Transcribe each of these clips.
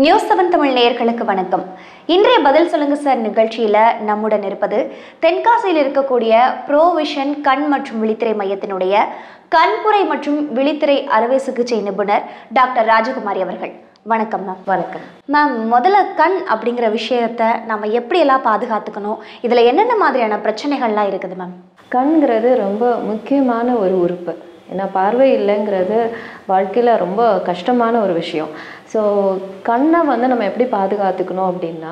news seven Tamil நேயர்களுக்கு வணக்கம் இன்றைய பதில் சொல்லுங்க சார் நிகழ்ச்சியில நம்முடன் இருப்பது தென்காசியில் இருக்கக்கூடிய ப்ரோவிஷன் கண் மற்றும் விழித்திரை மையத்தினுடைய கண்புரை மற்றும் விழித்திரை அறுவை சிகிச்சை நிபுணர் டாக்டர் ராஜகுமாரி அவர்கள் வணக்கம் மேம் வணக்கம் மேம் முதல்ல கண் அப்படிங்கிற விஷயத்த நம்ம எப்படியெல்லாம் பாதுகாத்துக்கணும் இதில் என்னென்ன மாதிரியான பிரச்சனைகள்லாம் இருக்குது மேம் கண்கிறது ரொம்ப முக்கியமான ஒரு உறுப்பு ஏன்னா பார்வை இல்லைங்கிறது வாழ்க்கையில் ரொம்ப கஷ்டமான ஒரு விஷயம் ஸோ கண்ணை வந்து நம்ம எப்படி பாதுகாத்துக்கணும் அப்படின்னா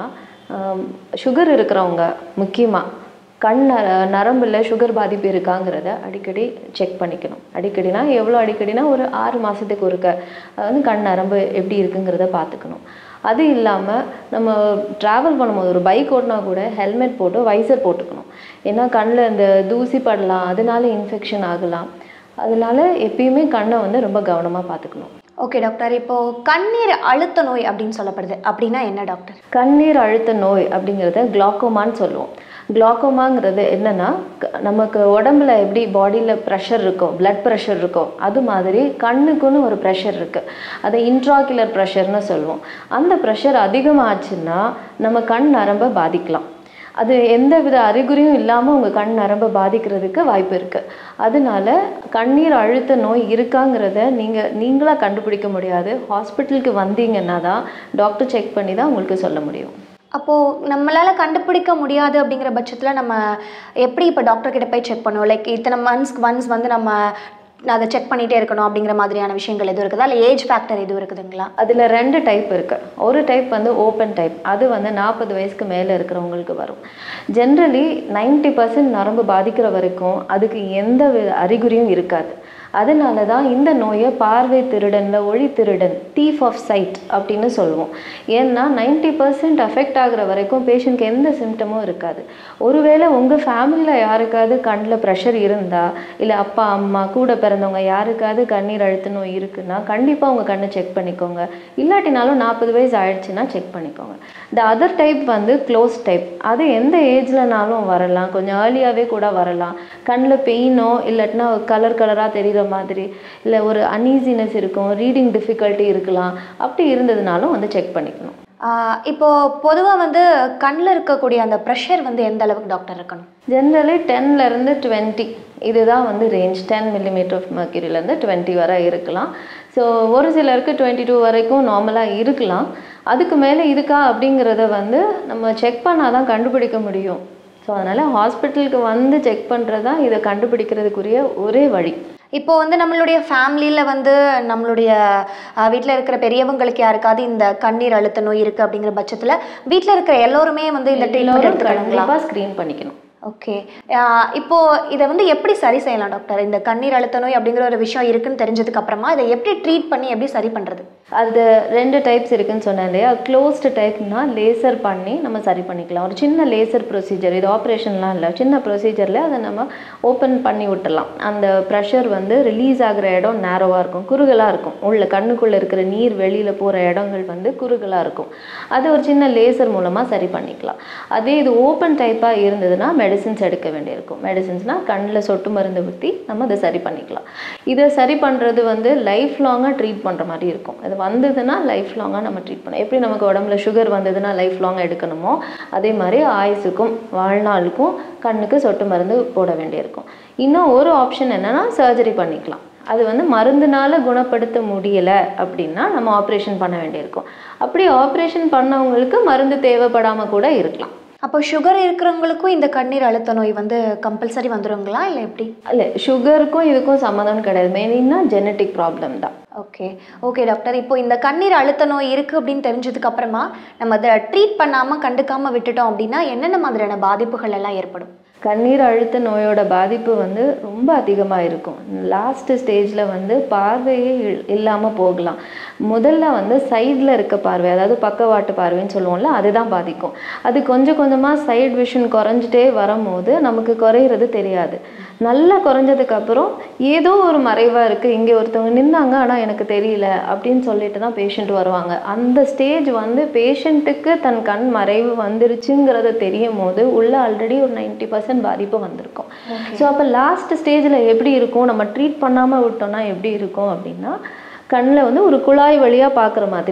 சுகர் இருக்கிறவங்க முக்கியமாக கண் நர நரம்பில் சுகர் பாதிப்பு இருக்காங்கிறத அடிக்கடி செக் பண்ணிக்கணும் அடிக்கடினா எவ்வளோ அடிக்கடினா ஒரு ஆறு மாதத்துக்கு ஒருக்க வந்து கண் நரம்பு எப்படி இருக்குங்கிறத பார்த்துக்கணும் அது இல்லாமல் நம்ம ட்ராவல் பண்ணும்போது ஒரு பைக் ஓட்டினா கூட ஹெல்மெட் போட்டு வைசர் போட்டுக்கணும் ஏன்னா கண்ணில் இந்த தூசி படலாம் அதனால இன்ஃபெக்ஷன் ஆகலாம் அதனால எப்பயுமே கண்ணை வந்து ரொம்ப கவனமாக பார்த்துக்கணும் ஓகே டாக்டர் இப்போ கண்ணீர் அழுத்த நோய் அப்படின்னு சொல்லப்படுது அப்படின்னா என்ன டாக்டர் கண்ணீர் அழுத்த நோய் அப்படிங்கிறத குளாக்கோமான்னு சொல்லுவோம் குளாக்கோமாங்கிறது என்னன்னா க- நமக்கு உடம்புல எப்படி பாடியில் ப்ரெஷர் இருக்கும் பிளட் ப்ரெஷர் இருக்கும் அது மாதிரி கண்ணுக்குன்னு ஒரு ப்ரெஷர் இருக்குது அதை இன்ட்ராகுலர் ப்ரெஷர்னு சொல்லுவோம் அந்த ப்ரெஷர் அதிகமாச்சுன்னா நம்ம கண் நரம்பை பாதிக்கலாம் அது எந்த வித அறிகுறியும் இல்லாமல் உங்கள் கண் நரம்பை பாதிக்கிறதுக்கு வாய்ப்பு இருக்குது அதனால கண்ணீர் அழுத்த நோய் இருக்காங்கிறத நீங்கள் நீங்களாக கண்டுபிடிக்க முடியாது ஹாஸ்பிட்டலுக்கு வந்தீங்கன்னா தான் டாக்டர் செக் பண்ணி தான் உங்களுக்கு சொல்ல முடியும் அப்போது நம்மளால் கண்டுபிடிக்க முடியாது அப்படிங்கிற பட்சத்தில் நம்ம எப்படி இப்போ டாக்டர் கிட்ட போய் செக் பண்ணுவோம் லைக் இத்தனை மந்த்ஸ்க்கு ஒன்ஸ் வந்து நம்ம அதை செக் பண்ணிகிட்டே இருக்கணும் அப்படிங்கிற மாதிரியான விஷயங்கள் எதுவும் இருக்குதா இல்லை ஏஜ் ஃபேக்டர் எதுவும் இருக்குதுங்களா அதில் ரெண்டு டைப் இருக்குது ஒரு டைப் வந்து ஓப்பன் டைப் அது வந்து நாற்பது வயசுக்கு மேலே இருக்கிறவங்களுக்கு வரும் ஜென்ரலி 90% பர்சன்ட் நரம்பு பாதிக்கிற வரைக்கும் அதுக்கு எந்த வித அறிகுறியும் இருக்காது அதனால தான் இந்த நோயை பார்வை திருடன்ல ஒளி திருடன் தீஃப் ஆஃப் சைட் அப்படின்னு சொல்லுவோம் ஏன்னா 90% பர்சன்ட் அஃபெக்ட் ஆகுற வரைக்கும் பேஷண்ட்க்கு எந்த சிம்டமும் இருக்காது ஒருவேளை உங்கள் ஃபேமிலியில் யாருக்காவது கண்ணில் ப்ரெஷர் இருந்தா இல்லை அப்பா அம்மா கூட பிறந்தவங்க யாருக்காவது கண்ணீர் அழுத்த நோய் இருக்குன்னா கண்டிப்பாக உங்கள் கண்ணை செக் பண்ணிக்கோங்க இல்லாட்டினாலும் நாற்பது வயசு ஆயிடுச்சுன்னா செக் பண்ணிக்கோங்க இந்த அதர் டைப் வந்து க்ளோஸ் டைப் அது எந்த ஏஜ்லனாலும் வரலாம் கொஞ்சம் ஏர்லியாகவே கூட வரலாம் கண்ணில் பெயினோ இல்லாட்டினா கலர் கலராக தெரிகிற மாதிரி இல்லை ஒரு அன்ஈசினஸ் இருக்கும் ரீடிங் டிஃபிகல்ட்டி இருக்கலாம் அப்படி இருந்ததுனாலும் வந்து செக் பண்ணிக்கணும் ஆஹ் இப்போ பொதுவாக வந்து கண்ணில் இருக்கக்கூடிய அந்த ப்ரெஷர் வந்து எந்த அளவுக்கு டாக்டர் இருக்கணும் ஜென்ரலி டென்லேருந்து டுவெண்ட்டி இதுதான் வந்து ரேஞ்ச் டென் மில்லிமீட்டர் ஆஃப் மர்க்யூரிலேருந்து டுவெண்ட்டி வரை இருக்கலாம் ஸோ ஒரு சிலருக்கு டுவெண்ட்டி டூ வரைக்கும் நார்மலாக இருக்கலாம் அதுக்கு மேலே இருக்கா அப்படிங்கிறத வந்து நம்ம செக் பண்ணால் தான் கண்டுபிடிக்க முடியும் ஸோ அதனால் ஹாஸ்பிட்டலுக்கு வந்து செக் பண்ணுறது தான் இதை கண்டுபிடிக்கிறதுக்குரிய ஒரே வழி இப்போ வந்து நம்மளுடைய ஃபேமிலியில் வந்து நம்மளுடைய வீட்டில் இருக்கிற பெரியவங்களுக்கு யாருக்காவது இந்த கண்ணீர் அழுத்த நோய் இருக்குது அப்படிங்கிற பட்சத்தில் வீட்டில் இருக்கிற எல்லோருமே வந்து இந்த ட்ரீட்மெண்ட் எல்லோரும் எடுத்துக்கணுங்களா கண்டிப்பாக ஸ்க்ரீன் பண்ணிக்கணும் ஓகே இப்போ இதை வந்து எப்படி சரி செய்யலாம் டாக்டர் இந்த கண்ணீர் அழுத்த நோய் அப்படிங்கிற ஒரு விஷயம் இருக்குன்னு தெரிஞ்சதுக்கு அப்புறமா இதை எப்படி ட்ரீட் பண்ணி எப்படி சரி பண்ணுறது அது ரெண்டு டைப்ஸ் இருக்குன்னு சொன்னேன் இல்லையா க்ளோஸ்டு டைப்னா லேசர் பண்ணி நம்ம சரி பண்ணிக்கலாம் ஒரு சின்ன லேசர் ப்ரொசீஜர் இது ஆப்ரேஷன்லாம் இல்லை சின்ன ப்ரொசீஜரில் அதை நம்ம ஓப்பன் பண்ணி விட்டுறலாம் அந்த ப்ரெஷர் வந்து ரிலீஸ் ஆகிற இடம் நேரோவாக இருக்கும் குறுகலாக இருக்கும் உள்ள கண்ணுக்குள்ளே இருக்கிற நீர் வெளியில் போகிற இடங்கள் வந்து குறுகலாக இருக்கும் அது ஒரு சின்ன லேசர் மூலமாக சரி பண்ணிக்கலாம் அதே இது ஓப்பன் டைப்பாக இருந்ததுன்னா மெடிசின்ஸ் எடுக்க வேண்டியிருக்கும் மெடிசின்ஸ்னால் கண்ணில் சொட்டு மருந்து ஊற்றி நம்ம அதை சரி பண்ணிக்கலாம் இதை சரி பண்ணுறது வந்து லைஃப் லாங்காக ட்ரீட் பண்ணுற மாதிரி இருக்கும் இது வந்ததுன்னா லைஃப் லாங்காக நம்ம ட்ரீட் பண்ணோம் எப்படி நமக்கு உடம்புல சுகர் வந்ததுன்னா லைஃப் லாங்காக எடுக்கணுமோ அதே மாதிரி ஆயுசுக்கும் வாழ்நாளுக்கும் கண்ணுக்கு சொட்டு மருந்து போட வேண்டியிருக்கும் இன்னும் ஒரு ஆப்ஷன் என்னன்னா சர்ஜரி பண்ணிக்கலாம் அது வந்து மருந்துனால குணப்படுத்த முடியலை அப்படின்னா நம்ம ஆப்ரேஷன் பண்ண வேண்டியிருக்கும் அப்படி ஆப்ரேஷன் பண்ணவங்களுக்கு மருந்து தேவைப்படாமல் கூட இருக்கலாம் அப்போ சுகர் இருக்கிறவங்களுக்கும் இந்த கண்ணீர் அழுத்த நோய் வந்து கம்பல்சரி வந்துருங்களா இல்லை எப்படி இல்லை சுகருக்கும் இதுக்கும் சம்மந்தம் கிடையாது மெயினா ஜெனட்டிக் ப்ராப்ளம் தான் ஓகே ஓகே டாக்டர் இப்போ இந்த கண்ணீர் அழுத்த நோய் இருக்குது அப்படின்னு தெரிஞ்சதுக்கு அப்புறமா நம்ம அதை ட்ரீட் பண்ணாமல் கண்டுக்காமல் விட்டுட்டோம் அப்படின்னா என்னென்ன மாதிரியான பாதிப்புகள் எல்லாம் ஏற்படும் கண்ணீர் அழுத்த நோயோட பாதிப்பு வந்து ரொம்ப அதிகமாக இருக்கும் லாஸ்ட் ஸ்டேஜில் வந்து பார்வையே இல்லாமல் போகலாம் முதல்ல வந்து சைடில் இருக்க பார்வை அதாவது பக்கவாட்டு பார்வைன்னு சொல்லுவோம்ல அதுதான் பாதிக்கும் அது கொஞ்சம் கொஞ்சமாக சைடு விஷன் குறைஞ்சிட்டே வரும்போது நமக்கு குறையிறது தெரியாது நல்லா குறைஞ்சதுக்கு அப்புறம் ஏதோ ஒரு மறைவாக இருக்குது இங்கே ஒருத்தவங்க நின்னாங்க ஆனால் எனக்கு தெரியல அப்படின்னு சொல்லிட்டு தான் பேஷண்ட் வருவாங்க அந்த ஸ்டேஜ் வந்து பேஷண்ட்டுக்கு தன் கண் மறைவு வந்துருச்சுங்கிறத தெரியும் போது உள்ள ஆல்ரெடி ஒரு நைன்டி பர்சன்ட் பாதிப்பு வந்திருக்கும் ஸோ அப்போ லாஸ்ட் ஸ்டேஜில் எப்படி இருக்கும் நம்ம ட்ரீட் பண்ணாமல் விட்டோம்னா எப்படி இருக்கும் அப்படின்னா கண்ணில் வந்து ஒரு குழாய் வழியாக பார்க்குற மாதிரி இருக்கும்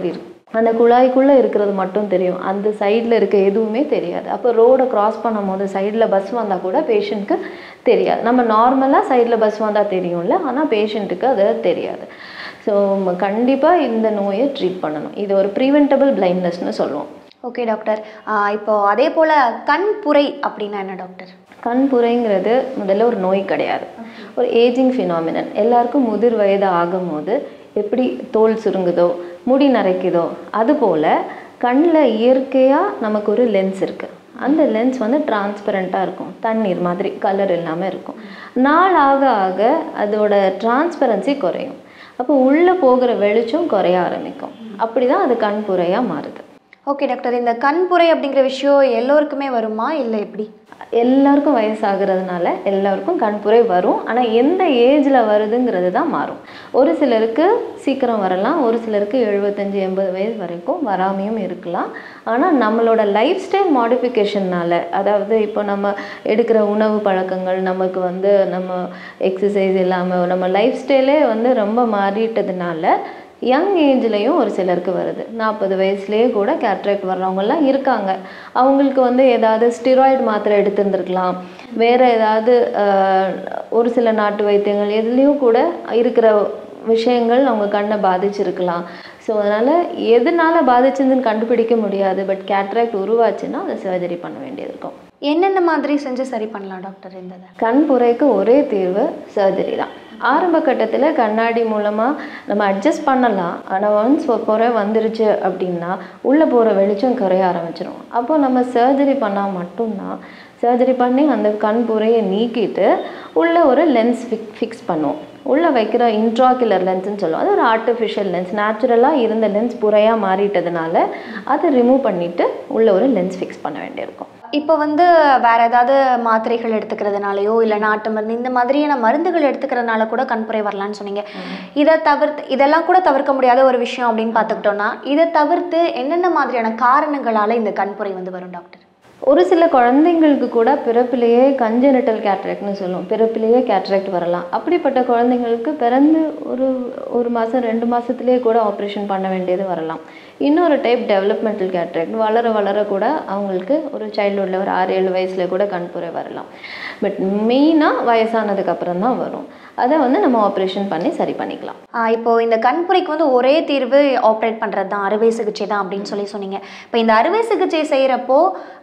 அந்த குழாய்க்குள்ளே இருக்கிறது மட்டும் தெரியும் அந்த சைடில் இருக்க எதுவுமே தெரியாது அப்போ ரோடை கிராஸ் பண்ணும்போது சைடில் பஸ் வந்தால் கூட பேஷண்ட்க்கு தெரியாது நம்ம நார்மலாக சைடில் பஸ் வந்தால் தெரியும்ல ஆனால் பேஷண்ட்டுக்கு அது தெரியாது ஸோ கண்டிப்பாக இந்த நோயை ட்ரீட் பண்ணணும் இது ஒரு ப்ரிவென்டபிள் பிளைண்ட்னஸ்னு சொல்லுவோம் ஓகே டாக்டர் ஆஹ் இப்போ அதே போல் கண் புரை அப்படின்னா என்ன டாக்டர் கண் புரைங்கிறது முதல்ல ஒரு நோய் கிடையாது ஒரு ஏஜிங் ஃபினாமினன் எல்லாருக்கும் முதிர் வயது ஆகும்போது எப்படி தோல் சுருங்குதோ முடி நரைக்குதோ அதுபோல் கண்ணில் இயற்கையாக நமக்கு ஒரு லென்ஸ் இருக்குது அந்த லென்ஸ் வந்து டிரான்ஸ்பரண்ட்டாக இருக்கும் தண்ணீர் மாதிரி கலர் இல்லாமல் இருக்கும் நாள் ஆக ஆக அதோட டிரான்ஸ்பரன்சி குறையும் அப்போ உள்ளே போகிற வெளிச்சம் குறைய ஆரம்பிக்கும் அப்படி தான் அது கண் புரையாக மாறுது ஓகே டாக்டர் இந்த கண் புரை அப்படிங்கிற விஷயம் எல்லோருக்குமே வருமா இல்லை எப்படி எல்லாருக்கும் வயசாகிறதுனால எல்லாருக்கும் கண்புரை வரும் ஆனால் எந்த ஏஜில் வருதுங்கிறது தான் மாறும் ஒரு சிலருக்கு சீக்கிரம் வரலாம் ஒரு சிலருக்கு எழுபத்தஞ்சி எண்பது வயசு வரைக்கும் வராமையும் இருக்கலாம் ஆனால் நம்மளோட லைஃப் ஸ்டைல் மாடிஃபிகேஷன்னால அதாவது இப்போ நம்ம எடுக்கிற உணவு பழக்கங்கள் நமக்கு வந்து நம்ம எக்ஸசைஸ் இல்லாமல் நம்ம லைஃப் ஸ்டைலே வந்து ரொம்ப மாறிட்டதுனால யங் ஏஜ்லேயும் ஒரு சிலருக்கு வருது நாற்பது வயசுலேயே கூட கேட்ராக்ட் வர்றவங்கலாம் இருக்காங்க அவங்களுக்கு வந்து ஏதாவது ஸ்டிராய்டு மாத்திரை எடுத்திருந்துருக்கலாம் வேறு ஏதாவது ஆஹ், ஒரு சில நாட்டு வைத்தியங்கள் எதுலேயும் கூட இருக்கிற விஷயங்கள் அவங்க கண்ணை பாதிச்சிருக்கலாம் ஸோ அதனால் எதனால பாதிச்சதுன்னு கண்டுபிடிக்க முடியாது பட் கேட்ராக்ட் உருவாச்சுன்னா அதை சர்ஜரி பண்ண வேண்டியது இருக்கும் என்னென்ன மாதிரி செஞ்சு சரி பண்ணலாம் டாக்டர் இந்த இதை கண் புரைக்கு ஒரே தீர்வு சர்ஜரி தான் ஆரம்ப கட்டத்தில் கண்ணாடி மூலமாக நம்ம அட்ஜஸ்ட் பண்ணலாம் ஆனால் ஒன்ஸ் புரை வந்துருச்சு அப்படின்னா உள்ளே போகிற வெளிச்சம் குறைய ஆரம்பிச்சிடும் அப்போ நம்ம சர்ஜரி பண்ணால் மட்டும்தான் சர்ஜரி பண்ணி அந்த கண் புரையை நீக்கிட்டு உள்ளே ஒரு லென்ஸ் ஃபிக் ஃபிக்ஸ் பண்ணுவோம் உள்ளே வைக்கிற இன்ட்ராகுலர் லென்ஸ்னு சொல்லுவோம் அது ஒரு ஆர்டிஃபிஷியல் லென்ஸ் நேச்சுரலாக இருந்த லென்ஸ் புறையாக மாறிட்டதுனால அதை ரிமூவ் பண்ணிவிட்டு உள்ளே ஒரு லென்ஸ் ஃபிக்ஸ் பண்ண வேண்டியிருக்கும் இப்போ வந்து வேற ஏதாவது மாத்திரைகள் எடுத்துக்கிறதுனாலயோ இல்லை நாட்டு மருந்து இந்த மாதிரியான மருந்துகள் எடுத்துக்கிறதுனால கூட கண்புரை வரலான்னு சொன்னீங்க இதை தவிர்த்து இதெல்லாம் கூட தவிர்க்க முடியாத ஒரு விஷயம் அப்படின்னு பார்த்துக்கிட்டோம்னா இதை தவிர்த்து என்னென்ன மாதிரியான காரணங்களால இந்த கண்புரை வந்து வரும் டாக்டர் ஒரு சில குழந்தைங்களுக்கு கூட பிறப்பிலேயே கஞ்சனிட்டல் கேட்ராக்ட்னு சொல்லுவோம் பிறப்பிலேயே கேட்ராக்ட் வரலாம் அப்படிப்பட்ட குழந்தைங்களுக்கு பிறந்து ஒரு ஒரு மாதம் ரெண்டு மாதத்துலேயே கூட ஆப்ரேஷன் பண்ண வேண்டியது வரலாம் இன்னொரு டைப் டெவலப்மெண்டல் கேட்ராக்ட் வளர வளர கூட அவங்களுக்கு ஒரு சைல்ட்ஹுட்டில் ஒரு ஆறு ஏழு வயசில் கூட கண்புரை வரலாம் பட் மெயினாக வயசானதுக்கு அப்புறம் தான் வரும் அதை வந்து நம்ம ஆப்ரேஷன் பண்ணி சரி பண்ணிக்கலாம் ஆஹ் இப்போ இந்த கண்புரைக்கு வந்து ஒரே தீர்வு ஆப்ரேட் பண்ணுறது தான் அறுவை சிகிச்சை தான் அப்படின்னு சொல்லி சொன்னீங்க இப்போ இந்த அறுவை சிகிச்சை செய்கிறப்போ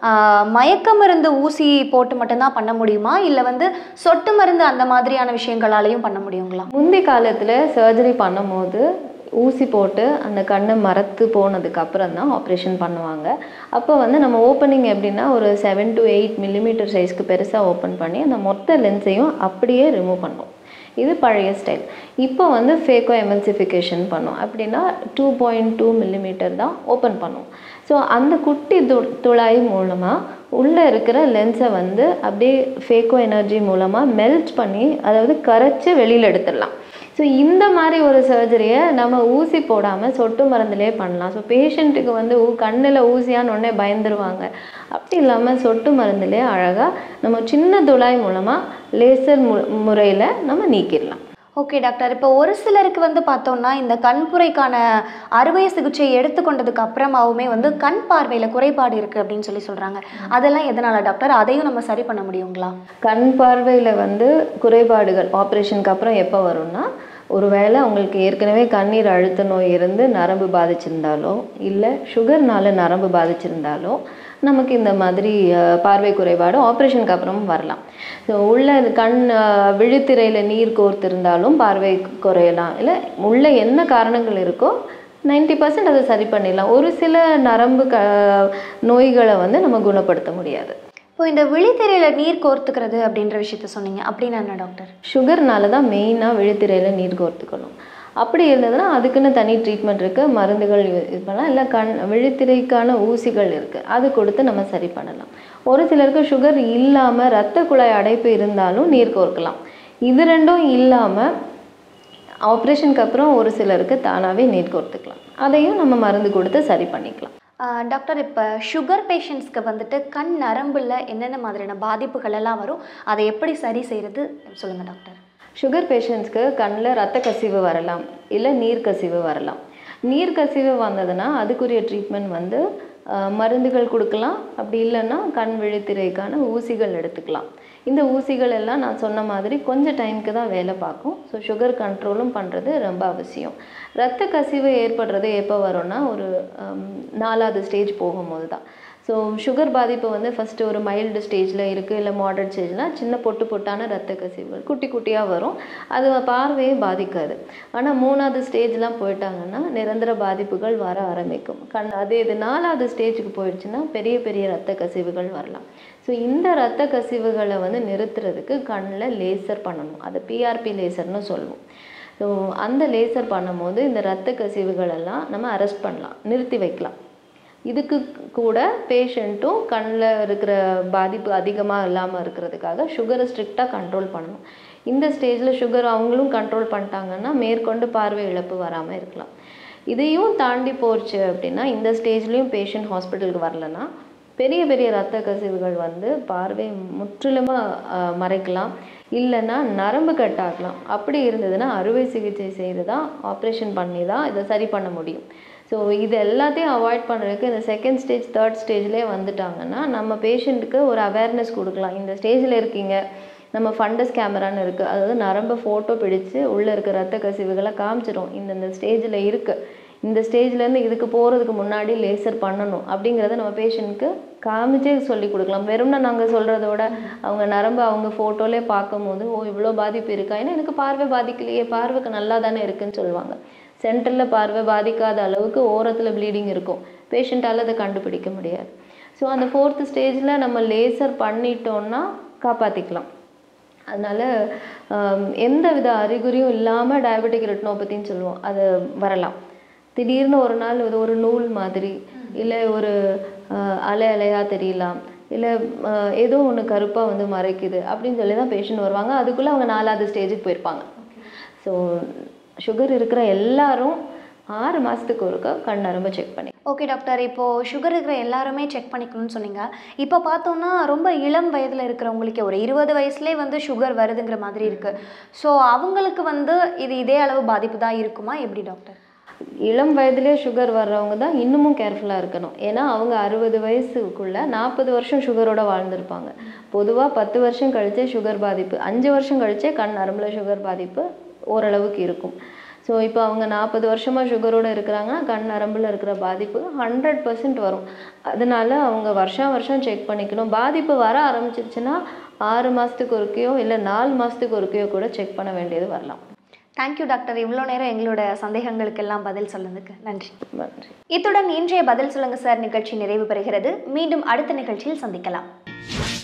மயக்க மருந்து ஊசி போட்டு மட்டும்தான் பண்ண முடியுமா இல்லை வந்து சொட்டு மருந்து அந்த மாதிரியான விஷயங்களாலையும் பண்ண முடியுங்களா முந்தி காலத்தில் சர்ஜரி பண்ணும்போது ஊசி போட்டு அந்த கண்ணை மரத்து போனதுக்கு அப்புறம் தான் ஆப்ரேஷன் பண்ணுவாங்க அப்போ வந்து நம்ம ஓப்பனிங் எப்படின்னா ஒரு செவன் to எயிட் மில்லிமீட்டர் சைஸ்க்கு பெருசாக ஓப்பன் பண்ணி அந்த மொத்த லென்ஸையும் அப்படியே ரிமூவ் பண்ணுவோம் இது பழைய ஸ்டைல் இப்போ வந்து ஃபேக்கோ எமல்சிஃபிகேஷன் பண்ணும் அப்படின்னா டூ பாயிண்ட் டூ மில்லிமீட்டர் தான் ஓப்பன் பண்ணுவோம் ஸோ அந்த குட்டி து துளாய் மூலமாக உள்ளே இருக்கிற லென்ஸை வந்து அப்படியே ஃபேக்கோ எனர்ஜி மூலமாக மெல்ட் பண்ணி அதாவது கரைச்சி வெளியில் எடுத்துடலாம் ஸோ இந்த மாதிரி ஒரு சர்ஜரியை நம்ம ஊசி போடாமல் சொட்டு மருந்துலேயே பண்ணலாம் ஸோ பேஷண்ட்டுக்கு வந்து ஊ கண்ணில் ஊசியான்னு உடனே பயந்துருவாங்க அப்படி இல்லாமல் சொட்டு மருந்துலேயே அழகாக நம்ம சின்ன துளாய் மூலமாக லேசர் மு முறையில் நம்ம நீக்கிடலாம் ஓகே டாக்டர் இப்போ ஒரு சிலருக்கு வந்து பார்த்தோம்னா இந்த கண்புரைக்கான அறுவை சிகிச்சை எடுத்துக்கொண்டதுக்கு அப்புறமாவுமே வந்து கண் பார்வையில் குறைபாடு இருக்குது அப்படின்னு சொல்லி சொல்கிறாங்க அதெல்லாம் எதனால டாக்டர் அதையும் நம்ம சரி பண்ண முடியுங்களா கண் பார்வையில் வந்து குறைபாடுகள் ஆப்ரேஷனுக்கு அப்புறம் எப்போ வரும்னா ஒருவேளை அவங்களுக்கு ஏற்கனவே கண்ணீர் அழுத்த நோய் இருந்து நரம்பு பாதிச்சிருந்தாலோ இல்லை சுகர்னால நரம்பு பாதிச்சிருந்தாலோ நமக்கு இந்த மாதிரி அஹ், பார்வை குறைபாடு ஆப்ரேஷனுக்கு அப்புறமும் வரலாம் ஸோ உள்ள கண் அஹ், விழித்திரையில் நீர் கோர்த்திருந்தாலும் பார்வை குறையலாம் இல்லை உள்ள என்ன காரணங்கள் இருக்கோ நைன்டி பர்சன்ட் அதை சரி பண்ணிடலாம் ஒரு சில நரம்பு க நோய்களை வந்து நம்ம குணப்படுத்த முடியாது இப்போ இந்த விழித்திரையில் நீர் கோர்த்துக்கிறது அப்படின்ற விஷயத்த சொன்னீங்க அப்படின்னா என்ன டாக்டர் சுகர்னால தான் மெயினாக விழித்திரையில் நீர் கோர்த்துக்கணும் அப்படி இருந்ததுன்னா அதுக்குன்னு தனி ட்ரீட்மெண்ட் இருக்குது மருந்துகள் யூ- இது பண்ணலாம் இல்லை கண் விழித்திரைக்கான ஊசிகள் இருக்குது அது கொடுத்து நம்ம சரி பண்ணலாம் ஒரு சிலருக்கு சுகர் இல்லாமல் ரத்த குழாய் அடைப்பு இருந்தாலும் நீர் கோர்க்கலாம் இது ரெண்டும் இல்லாமல் ஆப்ரேஷனுக்கு அப்புறம் ஒரு சிலருக்கு தானாகவே நீர் கோர்த்துக்கலாம் அதையும் நம்ம மருந்து கொடுத்து சரி பண்ணிக்கலாம் ஆஹ் டாக்டர் இப்போ சுகர் பேஷண்ட்ஸ்க்கு வந்துட்டு கண் நரம்புல என்னென்ன மாதிரியான பாதிப்புகள் எல்லாம் வரும் அதை எப்படி சரி செய்கிறது சொல்லுங்கள் டாக்டர் சுகர் பேஷண்ட்ஸ்க்கு கண்ணில் ரத்த கசிவு வரலாம் இல்லை நீர் கசிவு வரலாம் நீர்க்கசிவு வந்ததுன்னா அதுக்குரிய ட்ரீட்மெண்ட் வந்து அஹ், மருந்துகள் கொடுக்கலாம் அப்படி இல்லைன்னா கண் விழித்திரைக்கான ஊசிகள் எடுத்துக்கலாம் இந்த ஊசிகள் எல்லாம் நான் சொன்ன மாதிரி கொஞ்சம் டைமுக்கு தான் வேலை பார்க்கும் ஸோ சுகர் கண்ட்ரோலும் பண்ணுறது ரொம்ப அவசியம் ரத்த கசிவு ஏற்படுறது எப்போ வரும்னா ஒரு ஹம், நாலாவது ஸ்டேஜ் போகும்போது தான் ஸோ சுகர் பாதிப்பு வந்து ஃபஸ்ட்டு ஒரு மைல்டு ஸ்டேஜில் இருக்குது இல்லை மாடரேட் ஸ்டேஜ்னால் சின்ன பொட்டு பொட்டான ரத்த கசிவுகள் குட்டி குட்டியாக வரும் அது பார்வையே பாதிக்காது ஆனால் மூணாவது ஸ்டேஜ்லாம் போயிட்டாங்கன்னா நிரந்தர பாதிப்புகள் வர ஆரம்பிக்கும் கண் அதே இது நாலாவது ஸ்டேஜுக்கு போயிடுச்சுன்னா பெரிய பெரிய ரத்த கசிவுகள் வரலாம் ஸோ இந்த ரத்த கசிவுகளை வந்து நிறுத்துறதுக்கு கண்ணில் லேசர் பண்ணணும் அது பிஆர்பி லேசர்னு சொல்லுவோம் ஸோ அந்த லேசர் பண்ணும்போது இந்த ரத்த கசிவுகள் எல்லாம் நம்ம அரெஸ்ட் பண்ணலாம் நிறுத்தி வைக்கலாம் இதுக்கு கூட பேஷண்ட்டும் கண்ணில் இருக்கிற பாதிப்பு அதிகமாக இல்லாமல் இருக்கிறதுக்காக சுகரை ஸ்ட்ரிக்டாக கண்ட்ரோல் பண்ணணும் இந்த ஸ்டேஜில் சுகர் அவங்களும் கண்ட்ரோல் பண்ணிட்டாங்கன்னா மேற்கொண்டு பார்வை இழப்பு வராமல் இருக்கலாம் இதையும் தாண்டி போச்சு அப்படின்னா இந்த ஸ்டேஜ்லேயும் பேஷண்ட் ஹாஸ்பிட்டலுக்கு வரலன்னா பெரிய பெரிய ரத்த கசிவுகள் வந்து பார்வை முற்றிலுமாக மறைக்கலாம் இல்லைன்னா நரம்பு கட் ஆகலாம் அப்படி இருந்ததுன்னா அறுவை சிகிச்சை செய்து தான் ஆப்ரேஷன் பண்ணி தான் இதை சரி பண்ண முடியும் ஸோ இது எல்லாத்தையும் அவாய்ட் பண்ணுறதுக்கு இந்த செகண்ட் ஸ்டேஜ் தேர்ட் ஸ்டேஜ்லேயே வந்துட்டாங்கன்னா நம்ம பேஷண்ட்டுக்கு ஒரு அவேர்னஸ் கொடுக்கலாம் இந்த ஸ்டேஜில் இருக்கீங்க நம்ம ஃபண்டஸ் கேமரான்னு இருக்குது அதாவது நரம்பை ஃபோட்டோ பிடிச்சு உள்ளே இருக்க ரத்த கசிவுகளை காமிச்சிடும் இந்தந்த ஸ்டேஜில் இருக்குது இந்த ஸ்டேஜ்லேருந்து இதுக்கு போகிறதுக்கு முன்னாடி லேசர் பண்ணணும் அப்படிங்கிறத நம்ம பேஷண்ட்க்கு காமிச்சே சொல்லி கொடுக்கலாம் வெறும்னா நாங்கள் சொல்கிறத விட அவங்க நரம்பு அவங்க ஃபோட்டோலே பார்க்கும்போது ஓ இவ்வளோ பாதிப்பு இருக்கா ஏன்னா எனக்கு பார்வை பாதிக்கலையே பார்வைக்கு நல்லா தானே இருக்குன்னு சொல்லுவாங்க சென்டரில் பார்வை பாதிக்காத அளவுக்கு ஓரத்தில் ப்ளீடிங் இருக்கும் பேஷண்ட்டால் அதை கண்டுபிடிக்க முடியாது ஸோ அந்த ஃபோர்த்து ஸ்டேஜில் நம்ம லேசர் பண்ணிட்டோம்னா காப்பாற்றிக்கலாம் அதனால் எந்த வித அறிகுறியும் இல்லாமல் டயபெட்டிக் ரெட்டினோபதின்னு சொல்லுவோம் அது வரலாம் திடீர்னு ஒரு நாள் இது ஒரு நூல் மாதிரி இல்லை ஒரு அஹ், அலை அலையாக தெரியலாம் இல்லை ஏதோ ஒன்று கருப்பாக வந்து மறைக்குது அப்படின்னு சொல்லி தான் பேஷண்ட் வருவாங்க அதுக்குள்ளே அவங்க நாலாவது ஸ்டேஜுக்கு போயிருப்பாங்க ஸோ சுகர் இருக்கிற எல்லாரும் ஆறு மாதத்துக்கு ஒருக்கா கண் நரம்பை செக் பண்ணி ஓகே டாக்டர் இப்போ சுகர் இருக்கிற எல்லாருமே செக் பண்ணிக்கணும்னு சொன்னீங்க இப்போ பார்த்தோம்னா ரொம்ப இளம் வயதில் இருக்கிறவங்களுக்கே ஒரு இருபது வயசுலேயே வந்து சுகர் வருதுங்கிற மாதிரி இருக்கு ஸோ அவங்களுக்கு வந்து இது இதே அளவு பாதிப்பு தான் இருக்குமா எப்படி டாக்டர் இளம் வயதிலே சுகர் வர்றவங்க தான் இன்னமும் கேர்ஃபுல்லாக இருக்கணும் ஏன்னா அவங்க அறுபது வயசுக்குள்ள நாற்பது வருஷம் சுகரோட வாழ்ந்திருப்பாங்க பொதுவாக பத்து வருஷம் கழிச்சே சுகர் பாதிப்பு அஞ்சு வருஷம் கழிச்சே கண் நரம்புல சுகர் பாதிப்பு ஓரளவுக்கு இருக்கும் ஸோ இப்போ அவங்க நாற்பது வருஷமாக சுகரோடு இருக்கிறாங்கன்னா கண் நரம்பில் இருக்கிற பாதிப்பு ஹண்ட்ரட் பர்சன்ட் வரும் அதனால அவங்க வருஷம் வருஷம் செக் பண்ணிக்கணும் பாதிப்பு வர ஆரம்பிச்சிருச்சுன்னா ஆறு மாதத்துக்கு ஒருக்கையோ இல்லை நாலு மாதத்துக்கு ஒருக்கையோ கூட செக் பண்ண வேண்டியது வரலாம் தேங்க்யூ டாக்டர் இவ்வளோ நேரம் எங்களோட சந்தேகங்களுக்கெல்லாம் பதில் சொன்னதுக்கு நன்றி நன்றி இத்துடன் இன்றைய பதில் சொல்லுங்க சார் நிகழ்ச்சி நிறைவு பெறுகிறது மீண்டும் அடுத்த நிகழ்ச்சியில் சந்திக்கலாம்